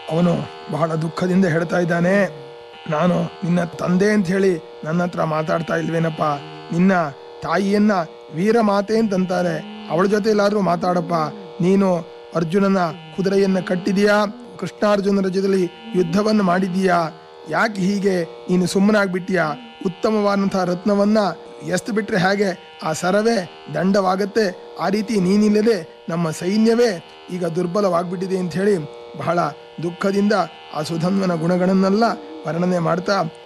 ಅವನು ಬಹಳ ದುಃಖದಿಂದ ಹೇಳ್ತಾ ಇದ್ದಾನೆ ನಾನು ನಿನ್ನ ತಂದೆ ಅಂತ ಹೇಳಿ ನನ್ನ ಹತ್ರ ಮಾತಾಡ್ತಾ ಇಲ್ವೇನಪ್ಪ ನಿನ್ನ ತಾಯಿಯನ್ನ ವೀರ ಮಾತೆ ಅಂತಂತಾರೆ ಅವಳ ಜೊತೆ ಎಲ್ಲಾದ್ರೂ ಮಾತಾಡಪ್ಪ ನೀನು ಅರ್ಜುನನ ಕುದುರೆಯನ್ನ ಕಟ್ಟಿದೀಯಾ ಕೃಷ್ಣಾರ್ಜುನರ ಜೊತೆಲಿ ಯುದ್ಧವನ್ನು ಮಾಡಿದೀಯಾ ಯಾಕೆ ಹೀಗೆ ನೀನು ಸುಮ್ಮನಾಗ್ಬಿಟ್ಟಿಯಾ ಉತ್ತಮವಾದಂತಹ ರತ್ನವನ್ನ ಎಸ್ತು ಬಿಟ್ರೆ ಹೇಗೆ ಆ ಸರವೇ ದಂಡವಾಗತ್ತೆ ಆ ರೀತಿ ನೀನಿಲ್ಲದೆ ನಮ್ಮ ಸೈನ್ಯವೇ ಈಗ ದುರ್ಬಲವಾಗ್ಬಿಟ್ಟಿದೆ ಅಂತ ಹೇಳಿ ಬಹಳ ದುಃಖದಿಂದ ಆ ಸುಧನ್ವನ ಗುಣಗಳನ್ನೆಲ್ಲ ವರ್ಣನೆ ಮಾಡ್ತಾ